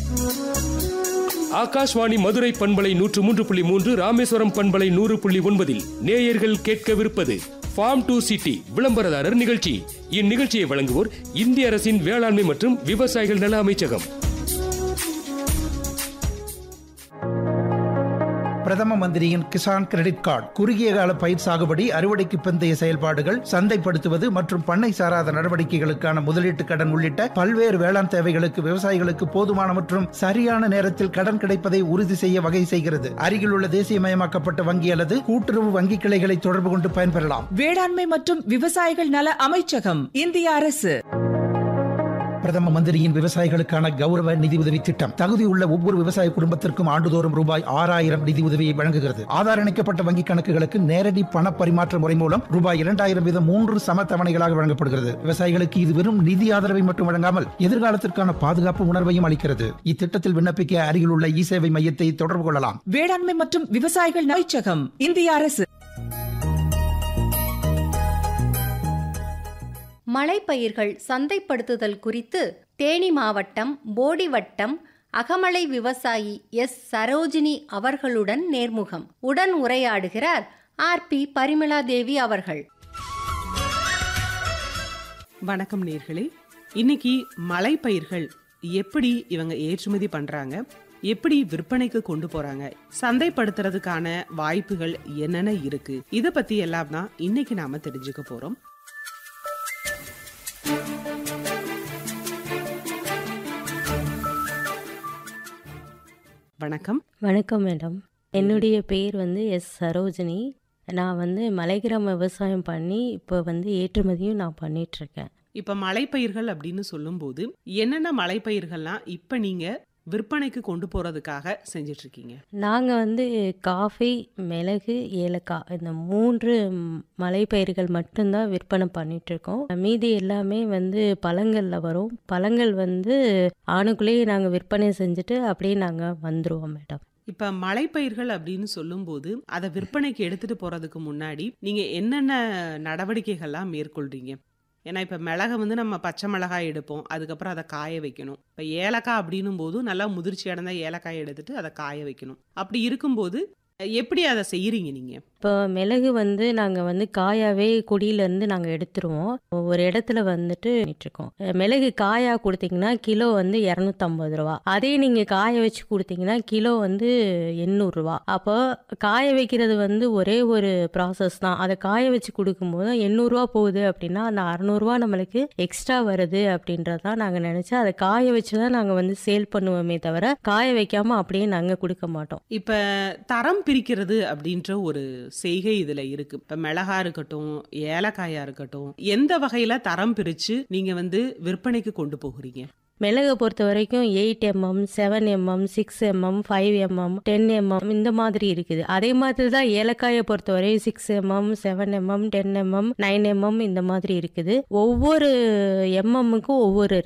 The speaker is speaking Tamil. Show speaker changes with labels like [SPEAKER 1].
[SPEAKER 1] ஆகாஷ்வாணி மதுரை பண்பலை நூற்று மூன்று புள்ளி மூன்று ராமேஸ்வரம் பண்பலை நூறு புள்ளி ஒன்பதில் நேயர்கள் கேட்கவிருப்பது ஃபார்ம் டு சிட்டி விளம்பரதாரர் நிகழ்ச்சி இந்நிகழ்ச்சியை வழங்குவோர் இந்திய அரசின் வேளாண்மை மற்றும் விவசாயிகள் நல அமைச்சகம்
[SPEAKER 2] பிரதம மந்திரியின் கிசான் கிரெடிட் கார்டு குறுகிய கால பயிர் சாகுபடி அறுவடைக்கு பிந்தைய செயல்பாடுகள் சந்தைப்படுத்துவது மற்றும் பண்ணை சாராத நடவடிக்கைகளுக்கான முதலீட்டு கடன் உள்ளிட்ட பல்வேறு வேளாண் தேவைகளுக்கு விவசாயிகளுக்கு போதுமான மற்றும் சரியான நேரத்தில் கடன் கிடைப்பதை உறுதி செய்ய வகை செய்கிறது அருகிலுள்ள தேசியமயமாக்கப்பட்ட வங்கி அல்லது கூட்டுறவு வங்கி கிளைகளை தொடர்பு கொண்டு பயன்பெறலாம்
[SPEAKER 3] வேளாண்மை மற்றும் விவசாயிகள் நல அமைச்சகம் இந்திய அரசு
[SPEAKER 2] பிரதம மந்திரியின் விவசாயிகளுக்கான கௌரவ நிதி உதவி திட்டம் தகுதியுள்ள ஒவ்வொரு விவசாய குடும்பத்திற்கும் ஆண்டுதோறும் ரூபாய் ஆறாயிரம் நிதி உதவியை வழங்குகிறது ஆதார் இணைக்கப்பட்ட வங்கி கணக்குகளுக்கு நேரடி பண பரிமாற்ற முறை மூலம் ரூபாய் இரண்டாயிரம் வீதம் மூன்று சம தவணைகளாக வழங்கப்படுகிறது விவசாயிகளுக்கு இது வெறும் நிதி ஆதரவை மட்டும் வழங்காமல் எதிர்காலத்திற்கான பாதுகாப்பு உணர்வையும் அளிக்கிறது இத்திட்டத்தில் விண்ணப்பிக்க அருகிலுள்ள இ சேவை மையத்தை தொடர்பு கொள்ளலாம்
[SPEAKER 3] வேளாண்மை மற்றும் விவசாயிகள் நல அமைச்சகம் இந்திய அரசு
[SPEAKER 4] மலைப்பயிர்கள் சந்தைப்படுத்துதல் குறித்து தேனி மாவட்டம் போடி வட்டம் அகமலை விவசாயி எஸ் சரோஜினி அவர்களுடன் நேர்முகம் உடன் உரையாடுகிறார் ஆர் பி பரிமளா தேவி அவர்கள்
[SPEAKER 5] வணக்கம் நேர்களே இன்னைக்கு மலைப்பயிர்கள் எப்படி இவங்க ஏற்றுமதி பண்றாங்க எப்படி விற்பனைக்கு கொண்டு போறாங்க சந்தைப்படுத்துறதுக்கான வாய்ப்புகள் என்னென்ன இருக்கு இத பத்தி எல்லாம் தான் இன்னைக்கு நாம தெரிஞ்சுக்க போறோம் வணக்கம்
[SPEAKER 6] வணக்கம் மேடம் என்னுடைய பேர் வந்து எஸ் சரோஜினி நான் வந்து மலைக்கிராம விவசாயம் பண்ணி இப்போ வந்து ஏற்றுமதியும் நான் பண்ணிகிட்ருக்கேன்
[SPEAKER 5] இப்ப மலைப்பயிர்கள் அப்படின்னு சொல்லும்போது என்னென்ன மலைப்பயிர்கள்லாம் இப்ப நீங்க விற்பனைக்கு கொண்டு போறதுக்காக செஞ்சிட்டு இருக்கீங்க
[SPEAKER 6] நாங்கள் வந்து காஃபி மிளகு ஏலக்காய் இந்த மூன்று ம், மலைப்பயிர்கள் மட்டும்தான் விற்பனை பண்ணிகிட்ருக்கோம் மீதி எல்லாமே வந்து பழங்களில் வரும் பழங்கள் வந்து ஆணுக்குள்ளேயே நாங்கள் விற்பனை செஞ்சுட்டு அப்படியே நாங்கள் வந்துடுவோம் மேடம்
[SPEAKER 5] இப்ப மலைப்பயிர்கள் அப்படின்னு சொல்லும்போது அதை விற்பனைக்கு எடுத்துட்டு போறதுக்கு முன்னாடி நீங்க என்னென்ன நடவடிக்கைகள்லாம் மேற்கொள்றீங்க ஏன்னா இப்ப மிளகை வந்து நம்ம பச்சை மிளகாய் எடுப்போம் அதுக்கப்புறம் அதை காய வைக்கணும் இப்ப ஏலக்காய் அப்படின்னும் போது நல்லா முதிர்ச்சி அடைந்த ஏலக்காய் எடுத்துட்டு அதை காய வைக்கணும் அப்படி இருக்கும்போது எப்படி அதை செய்யறீங்க நீங்க
[SPEAKER 6] இப்போ மிளகு வந்து நாங்கள் வந்து காயாவே கொடியிலேருந்து நாங்கள் எடுத்துருவோம் ஒரு இடத்துல வந்துட்டு இருக்கோம் மிளகு காயா கொடுத்தீங்கன்னா கிலோ வந்து இரநூத்தம்பது ரூபா அதே நீங்கள் காய வச்சு கொடுத்தீங்கன்னா கிலோ வந்து எண்ணூறுரூவா அப்போ காய வைக்கிறது வந்து ஒரே ஒரு ப்ராசஸ் தான் அதை காய வச்சு கொடுக்கும்போது எண்ணூறுரூவா போகுது அப்படின்னா அந்த அறநூறுவா நம்மளுக்கு எக்ஸ்ட்ரா வருது அப்படின்றதான் நாங்கள் நினச்சி அதை காய வச்சு தான் நாங்கள் வந்து சேல் பண்ணுவோமே தவிர காய வைக்காமல் அப்படியே நாங்கள் கொடுக்க மாட்டோம்
[SPEAKER 5] இப்ப தரம் பிரிக்கிறது அப்படின்ற ஒரு செய்கை இதுல இருக்கு இப்ப மிளகா இருக்கட்டும் ஏலக்காயா இருக்கட்டும் எந்த வகையில தரம் பிரிச்சு நீங்க வந்து விற்பனைக்கு கொண்டு போகிறீங்க
[SPEAKER 6] மிளகை பொறுத்த வரைக்கும் eight MM seven MM six MM five MM ten MM இந்த மாதிரி இருக்குது அதே மாதிரி தான் ஏலக்காயை பொறுத்த வரையும் six MM seven MM ten MM nine MM இந்த மாதிரி இருக்குது ஒவ்வொரு எம்எம்முக்கும் ஒவ்வொரு